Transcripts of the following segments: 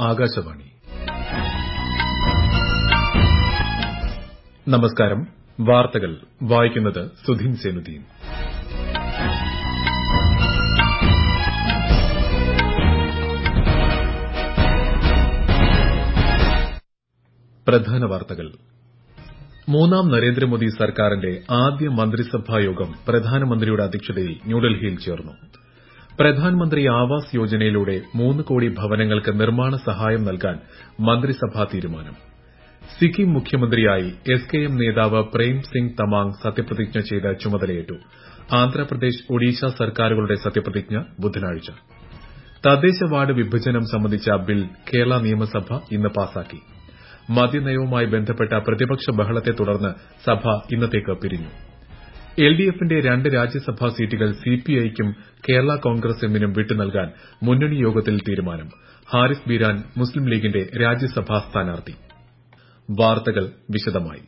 ആകാശവാണി നമസ്കാരം വാർത്തകൾ വായിക്കുന്നത് സുധീൻ സേനുദ്ദീൻ പ്രധാന വാർത്തകൾ മൂന്നാം നരേന്ദ്രമോദി സർക്കാരിന്റെ ആദ്യ മന്ത്രിസഭാ യോഗം പ്രധാനമന്ത്രിയുടെ അധ്യക്ഷതയിൽ ന്യൂഡൽഹിയിൽ ചേർന്നു പ്രധാൻമന്ത്രി ആവാസ് യോജനയിലൂടെ മൂന്ന് കോടി ഭവനങ്ങൾക്ക് നിർമ്മാണ സഹായം നൽകാൻ മന്ത്രിസഭാ തീരുമാനം സിക്കിം മുഖ്യമന്ത്രിയായി എസ് കെ എം നേതാവ് പ്രേം സിംഗ് തമാങ് സത്യപ്രതിജ്ഞ ചെയ്ത് ചുമതലയേറ്റു ആന്ധ്രാപ്രദേശ് ഒഡീഷ സർക്കാരുകളുടെ സത്യപ്രതിജ്ഞ ബുധനാഴ്ച തദ്ദേശ വാർഡ് വിഭജനം സംബന്ധിച്ച ബിൽ കേരള നിയമസഭ ഇന്ന് പാസാക്കി മദ്യനയവുമായി ബന്ധപ്പെട്ട പ്രതിപക്ഷ ബഹളത്തെ തുടർന്ന് സഭ ഇന്നത്തേക്ക് പിരിഞ്ഞു എൽഡിഎഫിന്റെ രണ്ട് രാജ്യസഭാ സീറ്റുകൾ സിപിഐക്കും കേരള കോൺഗ്രസ് എമ്മിനും വിട്ടുനൽകാൻ മുന്നണി യോഗത്തിൽ തീരുമാനം ഹാരിസ് ബീരാൻ മുസ്ലിം ലീഗിന്റെ രാജ്യസഭാ സ്ഥാനാർത്ഥി വാർത്തകൾ വിശദമായി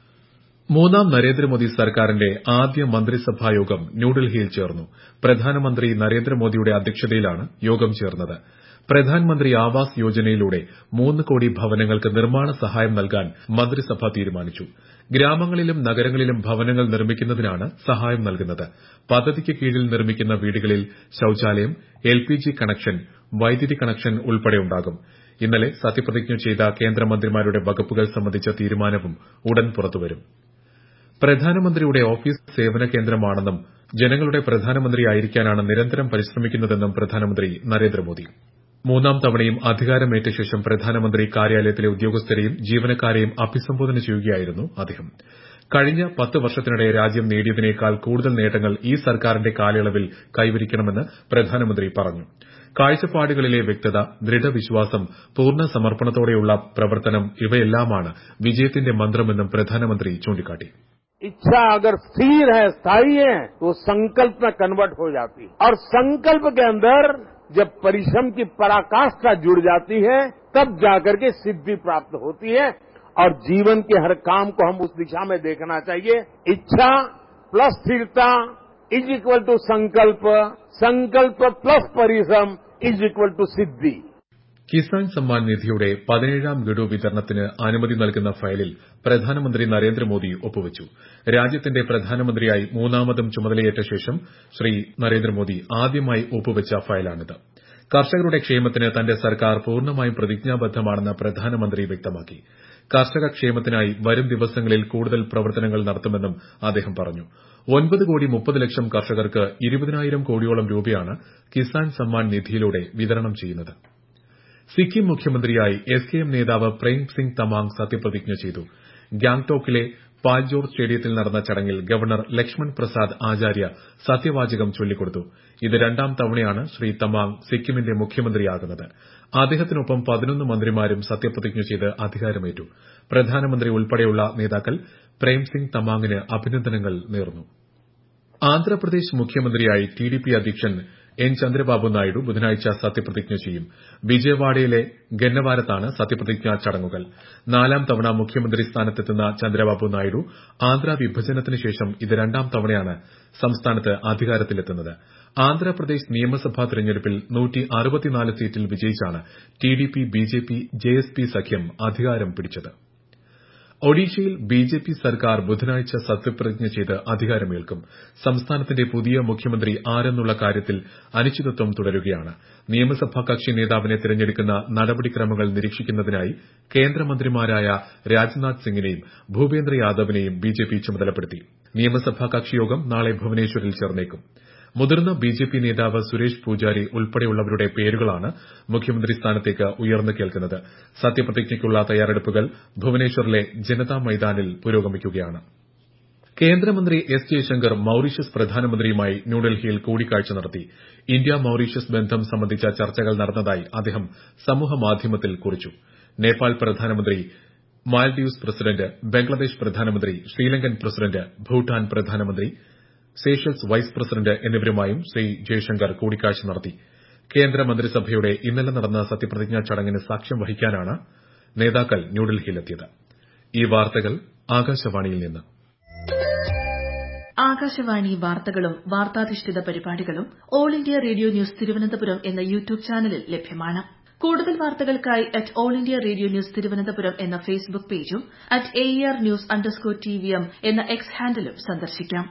മൂന്നാം നരേന്ദ്രമോദി സർക്കാരിന്റെ ആദ്യ മന്ത്രിസഭാ യോഗം ന്യൂഡൽഹിയിൽ ചേർന്നു പ്രധാനമന്ത്രി നരേന്ദ്രമോദിയുടെ അധ്യക്ഷതയിലാണ് യോഗം ചേർന്നത് പ്രധാൻമന്ത്രി ആവാസ് യോജനയിലൂടെ മൂന്ന് കോടി ഭവനങ്ങൾക്ക് നിർമ്മാണ സഹായം നൽകാൻ മന്ത്രിസഭ തീരുമാനിച്ചു ഗ്രാമങ്ങളിലും നഗരങ്ങളിലും ഭവനങ്ങൾ നിർമ്മിക്കുന്നതിനാണ് സഹായം നൽകുന്നത് പദ്ധതിക്ക് കീഴിൽ നിർമ്മിക്കുന്ന വീടുകളിൽ ശൌചാലയം എൽപിജി കണക്ഷൻ വൈദ്യുതി കണക്ഷൻ ഉൾപ്പെടെ ഉണ്ടാകും ഇന്നലെ സത്യപ്രതിജ്ഞ ചെയ്ത കേന്ദ്രമന്ത്രിമാരുടെ വകുപ്പുകൾ സംബന്ധിച്ച തീരുമാനവും ഉടൻ പുറത്തുവരും പ്രധാനമന്ത്രിയുടെ ഓഫീസ് സേവന കേന്ദ്രമാണെന്നും ജനങ്ങളുടെ പ്രധാനമന്ത്രിയായിരിക്കാനാണ് നിരന്തരം പരിശ്രമിക്കുന്നതെന്നും പ്രധാനമന്ത്രി നരേന്ദ്രമോദി മൂന്നാം തവണയും അധികാരമേറ്റ ശേഷം പ്രധാനമന്ത്രി കാര്യാലയത്തിലെ ഉദ്യോഗസ്ഥരെയും ജീവനക്കാരെയും അഭിസംബോധന ചെയ്യുകയായിരുന്നു അദ്ദേഹം കഴിഞ്ഞ പത്ത് വർഷത്തിനിടെ രാജ്യം നേടിയതിനേക്കാൾ കൂടുതൽ നേട്ടങ്ങൾ ഈ സർക്കാരിന്റെ കാലയളവിൽ കൈവരിക്കണമെന്ന് പ്രധാനമന്ത്രി പറഞ്ഞു കാഴ്ചപ്പാടുകളിലെ വ്യക്തത ദൃഢവിശ്വാസം പൂർണ്ണ സമർപ്പണത്തോടെയുള്ള പ്രവർത്തനം ഇവയെല്ലാമാണ് വിജയത്തിന്റെ മന്ത്രമെന്നും പ്രധാനമന്ത്രി ചൂണ്ടിക്കാട്ടി इच्छा अगर स्थिर है स्थायी है तो संकल्प में कन्वर्ट हो जाती है और संकल्प के अंदर जब परिश्रम की पराकाष्ठा जुड़ जाती है तब जाकर के सिद्धि प्राप्त होती है और जीवन के हर काम को हम उस दिशा में देखना चाहिए इच्छा प्लस स्थिरता इज इक्वल टू संकल्प संकल्प प्लस परिश्रम इज इक्वल टू सिद्धि കിസാൻ സമ്മാൻ നിധിയുടെ പതിനേഴാം ഗഡു വിതരണത്തിന് അനുമതി നൽകുന്ന ഫയലിൽ പ്രധാനമന്ത്രി നരേന്ദ്രമോദി ഒപ്പുവച്ചു രാജ്യത്തിന്റെ പ്രധാനമന്ത്രിയായി മൂന്നാമതും ചുമതലയേറ്റ ശേഷം ശ്രീ നരേന്ദ്രമോദി ആദ്യമായി ഒപ്പുവച്ച ഫയലാണിത് കർഷകരുടെ ക്ഷേമത്തിന് തന്റെ സർക്കാർ പൂർണ്ണമായും പ്രതിജ്ഞാബദ്ധമാണെന്ന് പ്രധാനമന്ത്രി വ്യക്തമാക്കി കർഷക ക്ഷേമത്തിനായി വരും ദിവസങ്ങളിൽ കൂടുതൽ പ്രവർത്തനങ്ങൾ നടത്തുമെന്നും അദ്ദേഹം പറഞ്ഞു ഒൻപത് കോടി മുപ്പത് ലക്ഷം കർഷകർക്ക് ഇരുപതിനായിരം കോടിയോളം രൂപയാണ് കിസാൻ സമ്മാൻ നിധിയിലൂടെ വിതരണം ചെയ്യുന്നത് സിക്കിം മുഖ്യമന്ത്രിയായി എസ് കെ എം നേതാവ് പ്രേം സിംഗ് തമാങ് സത്യപ്രതിജ്ഞ ചെയ്തു ഗാംഗ്ടോക്കിലെ പാൽജോർ സ്റ്റേഡിയത്തിൽ നടന്ന ചടങ്ങിൽ ഗവർണർ ലക്ഷ്മൺ പ്രസാദ് ആചാര്യ സത്യവാചകം ചൊല്ലിക്കൊടുത്തു ഇത് രണ്ടാം തവണയാണ് ശ്രീ തമാങ് സിക്കിമിന്റെ മുഖ്യമന്ത്രിയാകുന്നത് അദ്ദേഹത്തിനൊപ്പം പതിനൊന്ന് മന്ത്രിമാരും സത്യപ്രതിജ്ഞ ചെയ്ത് അധികാരമേറ്റു പ്രധാനമന്ത്രി ഉൾപ്പെടെയുള്ള നേതാക്കൾ പ്രേംസിംഗ് തമാങ്ങിന് അഭിനന്ദനങ്ങൾ നേർന്നു ആന്ധ്രാപ്രദേശ് മുഖ്യമന്ത്രിയായി ടിഡിപി അധ്യക്ഷൻ എൻ ചന്ദ്രബാബു നായിഡു ബുധനാഴ്ച സത്യപ്രതിജ്ഞ ചെയ്യും വിജയവാഡയിലെ ഗന്നവാരത്താണ് സത്യപ്രതിജ്ഞാ ചടങ്ങുകൾ നാലാം തവണ മുഖ്യമന്ത്രി സ്ഥാനത്തെത്തുന്ന ചന്ദ്രബാബു നായിഡു ആന്ധ്ര വിഭജനത്തിന് ശേഷം ഇത് രണ്ടാം തവണയാണ് സംസ്ഥാനത്ത് അധികാരത്തിലെത്തുന്നത് ആന്ധ്രാപ്രദേശ് നിയമസഭാ തെരഞ്ഞെടുപ്പിൽ സീറ്റിൽ വിജയിച്ചാണ് ടിഡിപി ബിജെപി ജെഎസ്പി സഖ്യം അധികാരം പിടിച്ചത് ഒഡീഷയിൽ ബിജെപി സർക്കാർ ബുധനാഴ്ച സത്യപ്രതിജ്ഞ ചെയ്ത് അധികാരമേൽക്കും സംസ്ഥാനത്തിന്റെ പുതിയ മുഖ്യമന്ത്രി ആരെന്നുള്ള കാര്യത്തിൽ അനിശ്ചിതത്വം തുടരുകയാണ് നിയമസഭാ കക്ഷി നേതാവിനെ തിരഞ്ഞെടുക്കുന്ന നടപടിക്രമങ്ങൾ നിരീക്ഷിക്കുന്നതിനായി കേന്ദ്രമന്ത്രിമാരായ രാജ്നാഥ് സിംഗിനെയും ഭൂപേന്ദ്ര യാദവിനെയും ബിജെപി ചുമതലപ്പെടുത്തി നിയമസഭാ കക്ഷിയോഗം നാളെ ഭുവനേശ്വറിൽ ചേർന്നേക്കും മുതിർന്ന ബിജെപി നേതാവ് സുരേഷ് പൂജാരി ഉൾപ്പെടെയുള്ളവരുടെ പേരുകളാണ് മുഖ്യമന്ത്രി സ്ഥാനത്തേക്ക് ഉയർന്നു കേൾക്കുന്നത് സത്യപ്രതിജ്ഞയ്ക്കുള്ള തയ്യാറെടുപ്പുകൾ ഭുവനേശ്വറിലെ ജനതാ മൈതാനിൽ പുരോഗമിക്കുകയാണ് കേന്ദ്രമന്ത്രി എസ് ജയശങ്കർ മൌറീഷ്യസ് പ്രധാനമന്ത്രിയുമായി ന്യൂഡൽഹിയിൽ കൂടിക്കാഴ്ച നടത്തി ഇന്ത്യ മൌറീഷ്യസ് ബന്ധം സംബന്ധിച്ച ചർച്ചകൾ നടന്നതായി അദ്ദേഹം സമൂഹമാധ്യമത്തിൽ കുറിച്ചു നേപ്പാൾ പ്രധാനമന്ത്രി മാൽഡീവ്സ് പ്രസിഡന്റ് ബംഗ്ലാദേശ് പ്രധാനമന്ത്രി ശ്രീലങ്കൻ പ്രസിഡന്റ് ഭൂട്ടാൻ പ്രധാനമന്ത്രി സേഷൽസ് വൈസ് പ്രസിഡന്റ് എന്നിവരുമായും ശ്രീ ജയശങ്കർ കൂടിക്കാഴ്ച നടത്തി കേന്ദ്ര മന്ത്രിസഭയുടെ ഇന്നലെ നടന്ന സത്യപ്രതിജ്ഞാ ചടങ്ങിന് സാക്ഷ്യം വഹിക്കാനാണ് നേതാക്കൾ ന്യൂഡൽഹിയിലെത്തിയത് ഈ വാർത്തകൾ ആകാശവാണിയിൽ നിന്ന് ആകാശവാണി വാർത്തകളും വാർത്താധിഷ്ഠിത പരിപാടികളും all India radio news Thiruvananthapuram എന്ന യൂട്യൂബ് ചാനലിൽ ലഭ്യമാണ് കൂടുതൽ വാർത്തകൾക്കായി at all India radio news Thiruvananthapuram എന്ന ഫേസ്ബുക്ക് പേജും at A R news underscore T V M എന്ന എക്സ് ഹാൻഡിലും സന്ദർശിക്കാം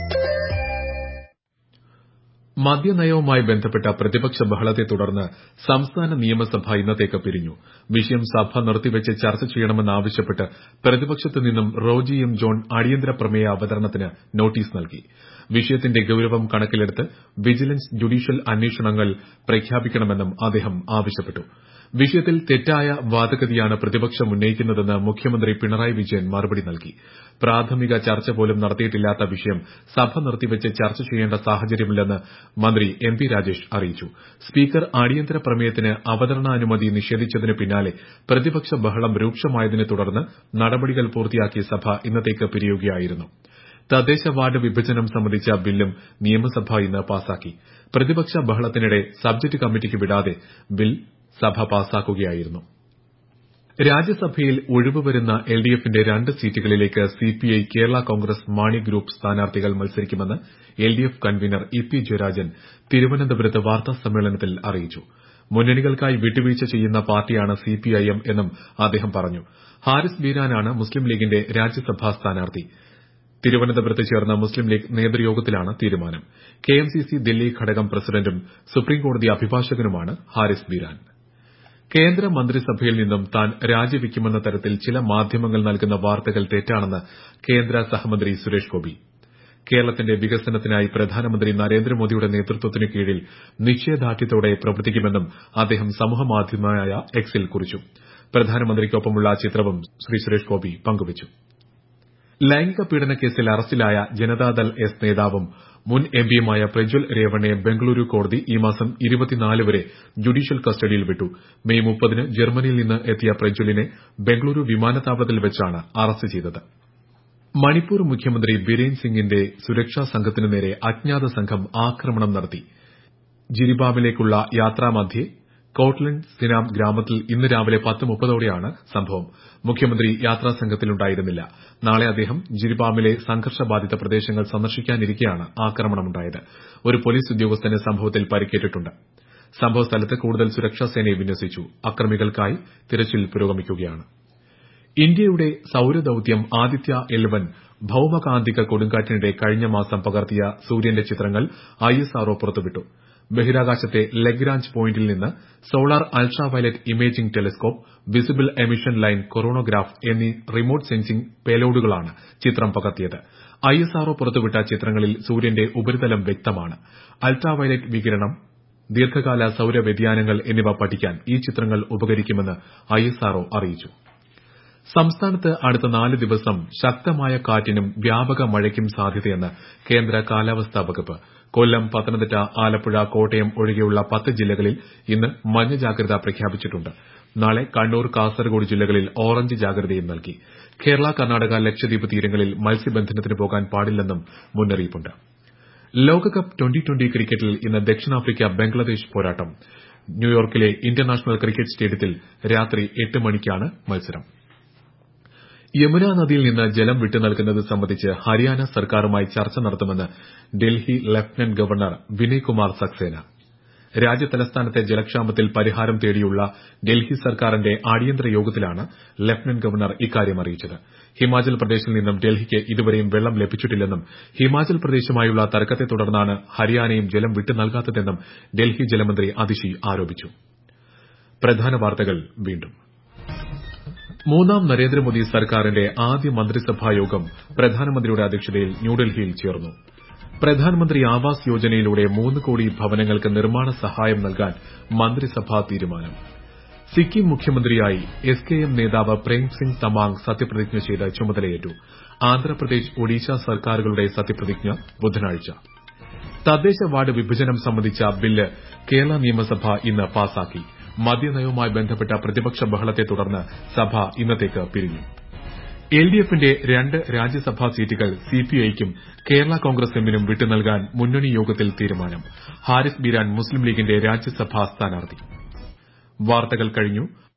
മദ്യനയവുമായി ബന്ധപ്പെട്ട പ്രതിപക്ഷ ബഹളത്തെ തുടർന്ന് സംസ്ഥാന നിയമസഭ ഇന്നത്തേക്ക് പിരിഞ്ഞു വിഷയം സഭ നിർത്തിവച്ച് ചർച്ച ചെയ്യണമെന്നാവശ്യപ്പെട്ട് പ്രതിപക്ഷത്തു നിന്നും റോജി എം ജോൺ അടിയന്തര പ്രമേയ അവതരണത്തിന് നോട്ടീസ് നൽകി വിഷയത്തിന്റെ ഗൌരവം കണക്കിലെടുത്ത് വിജിലൻസ് ജുഡീഷ്യൽ അന്വേഷണങ്ങൾ പ്രഖ്യാപിക്കണമെന്നും അദ്ദേഹം ആവശ്യപ്പെട്ടു വിഷയത്തിൽ തെറ്റായ വാദഗതിയാണ് പ്രതിപക്ഷം ഉന്നയിക്കുന്നതെന്ന് മുഖ്യമന്ത്രി പിണറായി വിജയൻ മറുപടി നൽകി പ്രാഥമിക ചർച്ച പോലും നടത്തിയിട്ടില്ലാത്ത വിഷയം സഭ നിർത്തിവച്ച് ചർച്ച ചെയ്യേണ്ട സാഹചര്യമില്ലെന്ന് മന്ത്രി എം പി രാജേഷ് അറിയിച്ചു സ്പീക്കർ അടിയന്തര പ്രമേയത്തിന് അവതരണാനുമതി നിഷേധിച്ചതിന് പിന്നാലെ പ്രതിപക്ഷ ബഹളം രൂക്ഷമായതിനെ തുടർന്ന് നടപടികൾ പൂർത്തിയാക്കി സഭ ഇന്നത്തേക്ക് പിരിയുകയായിരുന്നു തദ്ദേശ വാർഡ് വിഭജനം സംബന്ധിച്ച ബില്ലും നിയമസഭ ഇന്ന് പാസാക്കി പ്രതിപക്ഷ ബഹളത്തിനിടെ സബ്ജക്ട് കമ്മിറ്റിക്ക് വിടാതെ ബിൽ സഭ പാസാക്കുകയായിരുന്നു രാജ്യസഭയിൽ ഒഴിവ് വരുന്ന എൽ ഡി എഫിന്റെ രണ്ട് സീറ്റുകളിലേക്ക് CPI Kerala Congress Mani group സ്ഥാനാർത്ഥികൾ മത്സരിക്കുമെന്ന് L D F convener E P Jayarajan തിരുവനന്തപുരത്ത് വാർത്താസമ്മേളനത്തിൽ അറിയിച്ചു മുന്നണികൾക്കായി വിട്ടുവീഴ്ച ചെയ്യുന്ന പാർട്ടിയാണ് സിപിഐഎം എന്നും അദ്ദേഹം പറഞ്ഞു ഹാരിസ് ബീരാനാണ് മുസ്ലിം ലീഗിന്റെ രാജ്യസഭാ സ്ഥാനാർത്ഥി തിരുവനന്തപുരത്ത് ചേർന്ന മുസ്ലിം ലീഗ് നേതൃയോഗത്തിലാണ് തീരുമാനം കെഎംസിസി ദില്ലി ഘടകം പ്രസിഡന്റും സുപ്രീംകോടതി അഭിഭാഷകനുമാണ് ഹാരിസ് ബീരാൻ കേന്ദ്ര മന്ത്രിസഭയിൽ നിന്നും താൻ രാജിവെക്കുമെന്ന തരത്തിൽ ചില മാധ്യമങ്ങൾ നൽകുന്ന വാർത്തകൾ തെറ്റാണെന്ന് കേന്ദ്ര സഹമന്ത്രി സുരേഷ് ഗോപി കേരളത്തിന്റെ വികസനത്തിനായി പ്രധാനമന്ത്രി നരേന്ദ്രമോദിയുടെ നേതൃത്വത്തിനു കീഴിൽ നിശ്ചയദാർഢ്യത്തോടെ പ്രവർത്തിക്കുമെന്നും അദ്ദേഹം സമൂഹമാധ്യമമായ എക്സിൽ കുറിച്ചു പ്രധാനമന്ത്രിക്കൊപ്പമുള്ള ചിത്രവും ശ്രീ സുരേഷ് ഗോപി പങ്കുവച്ചു ലൈംഗിക പീഡന കേസിൽ അറസ്റ്റിലായ ജനതാദൾ എസ് നേതാവും മുൻ എംപിയുമായ പ്രജ്വൽ രേവണ്ണയെ ബംഗളൂരു കോടതി ഈ മാസം ഇരുപത്തിനാല് വരെ ജുഡീഷ്യൽ കസ്റ്റഡിയിൽ വിട്ടു മെയ് മുപ്പതിന് ജർമ്മനിയിൽ നിന്ന് എത്തിയ പ്രജ്വലിനെ ബംഗളൂരു വിമാനത്താവളത്തിൽ വെച്ചാണ് അറസ്റ്റ് ചെയ്തത് മണിപ്പൂർ മുഖ്യമന്ത്രി ബിരേൻ സിംഗിന്റെ സുരക്ഷാ സംഘത്തിനു നേരെ അജ്ഞാത സംഘം ആക്രമണം നടത്തി ജിരിബാമിലേക്കുള്ള യാത്രാമധ്യേ കോട്ട്ലൻഡ് സിനാം ഗ്രാമത്തിൽ ഇന്ന് രാവിലെ പത്ത് മുപ്പതോടെയാണ് സംഭവം മുഖ്യമന്ത്രി യാത്രാസംഘത്തിലുണ്ടായിരുന്നില്ല നാളെ അദ്ദേഹം ജിരിബാമിലെ സംഘർഷബാധിത പ്രദേശങ്ങൾ സന്ദർശിക്കാനിരിക്കെയാണ് ആക്രമണമുണ്ടായത് ഒരു പോലീസ് ഉദ്യോഗസ്ഥന് സംഭവത്തിൽ പരിക്കേറ്റിട്ടുണ്ട് സംഭവസ്ഥലത്ത് കൂടുതൽ സുരക്ഷാ സേനയെ വിന്യസിച്ചു അക്രമികൾക്കായി തിരച്ചിൽ പുരോഗമിക്കുകയാണ് ഇന്ത്യയുടെ സൌരദൌത്യം ആദിത്യ എൽവൻ ഭൌമകാന്തിക കൊടുങ്കാറ്റിനിടെ കഴിഞ്ഞ മാസം പകർത്തിയ സൂര്യന്റെ ചിത്രങ്ങൾ ഐഎസ്ആർഒ പുറത്തുവിട്ടു ബഹിരാകാശത്തെ ലഗ്രാഞ്ച് പോയിന്റിൽ നിന്ന് solar ultraviolet imaging telescope visible emission line coronagraph എന്നീ റിമോട്ട് സെൻസിംഗ് പേലോഡുകളാണ് ചിത്രം പകർത്തിയത് ഐഎസ്ആർഒ പുറത്തുവിട്ട ചിത്രങ്ങളിൽ സൂര്യന്റെ ഉപരിതലം വ്യക്തമാണ് അൾട്രാ വയലറ്റ് വികിരണം ദീർഘകാല സൌര വ്യതിയാനങ്ങൾ എന്നിവ പഠിക്കാൻ ഈ ചിത്രങ്ങൾ ഉപകരിക്കുമെന്ന് ഐഎസ്ആർഒ അറിയിച്ചു സംസ്ഥാനത്ത് അടുത്ത നാല് ദിവസം ശക്തമായ കാറ്റിനും വ്യാപക മഴയ്ക്കും സാധ്യതയെന്ന് കേന്ദ്ര കാലാവസ്ഥാ വകുപ്പ് കൊല്ലം പത്തനംതിട്ട ആലപ്പുഴ കോട്ടയം ഒഴികെയുള്ള പത്ത് ജില്ലകളിൽ ഇന്ന് മഞ്ഞ ജാഗ്രത പ്രഖ്യാപിച്ചിട്ടുണ്ട് നാളെ കണ്ണൂർ കാസർഗോഡ് ജില്ലകളിൽ ഓറഞ്ച് ജാഗ്രതയും നൽകി കേരള കർണാടക ലക്ഷദ്വീപ് തീരങ്ങളിൽ മത്സ്യബന്ധനത്തിന് പോകാൻ പാടില്ലെന്നും മുന്നറിയിപ്പുണ്ട് ലോകകപ്പ് ട്വന്റി ട്വന്റി ക്രിക്കറ്റിൽ ഇന്ന് ദക്ഷിണാഫ്രിക്ക ബംഗ്ലാദേശ് പോരാട്ടം ന്യൂയോർക്കിലെ ഇന്റർനാഷണൽ ക്രിക്കറ്റ് സ്റ്റേഡിയത്തിൽ രാത്രി എട്ട് മണിക്കാണ് മത്സരം യമുന നദിയിൽ നിന്ന് ജലം വിട്ടു നൽകുന്നത് സംബന്ധിച്ച് ഹരിയാന സർക്കാരുമായി ചർച്ച നടത്തുമെന്ന് ഡൽഹി ലഫ്റ്റനന്റ് ഗവർണർ വിനയ് കുമാർ സക്സേന രാജ്യതലസ്ഥാനത്തെ ജലക്ഷാമത്തിൽ പരിഹാരം തേടിയുള്ള ഡൽഹി സർക്കാരിന്റെ അടിയന്തര യോഗത്തിലാണ് ലഫ്റ്റനന്റ് ഗവർണർ ഇക്കാര്യം അറിയിച്ചത് ഹിമാചൽ പ്രദേശിൽ നിന്നും ഡൽഹിക്ക് ഇതുവരെയും വെള്ളം ലഭിച്ചിട്ടില്ലെന്നും ഹിമാചൽ പ്രദേശുമായുള്ള തർക്കത്തെ തുടർന്നാണ് ഹരിയാനയും ജലം വിട്ടു നൽകാത്തതെന്നും ഡൽഹി ജലമന്ത്രി അതിഷി ആരോപിച്ചു പ്രധാന വാർത്തകൾ വീണ്ടും മൂന്നാം നരേന്ദ്രമോദി സർക്കാരിന്റെ ആദ്യ മന്ത്രിസഭാ യോഗം പ്രധാനമന്ത്രിയുടെ അധ്യക്ഷതയിൽ ന്യൂഡൽഹിയിൽ ചേർന്നു പ്രധാനമന്ത്രി ആവാസ് യോജനയിലൂടെ മൂന്ന് കോടി ഭവനങ്ങൾക്ക് നിർമ്മാണ സഹായം നൽകാൻ മന്ത്രിസഭാ തീരുമാനം സിക്കിം മുഖ്യമന്ത്രിയായി എസ് കെ എം നേതാവ് പ്രേംസിംഗ് തമാങ് സത്യപ്രതിജ്ഞ ചെയ്ത് ചുമതലയേറ്റു ആന്ധ്രാപ്രദേശ് ഒഡീഷ സർക്കാരുകളുടെ സത്യപ്രതിജ്ഞ ബുധനാഴ്ച തദ്ദേശ വാർഡ് വിഭജനം സംബന്ധിച്ച ബില്ല് കേരള നിയമസഭ ഇന്ന് പാസാക്കി മദ്യനയവുമായി ബന്ധപ്പെട്ട പ്രതിപക്ഷ ബഹളത്തെ തുടർന്ന് സഭ ഇന്നത്തേക്ക് പിരിഞ്ഞു എൽ ഡി എഫിന്റെ രണ്ട് രാജ്യസഭാ സീറ്റുകൾ സിപിഐക്കും കേരള കോൺഗ്രസ് എമ്മിനും വിട്ടുനൽകാൻ മുന്നണി യോഗത്തിൽ തീരുമാനം ഹാരിസ് ബീരാൻ മുസ്ലിം ലീഗിന്റെ രാജ്യസഭാ സ്ഥാനാർത്ഥി വാർത്തകൾ കഴിഞ്ഞു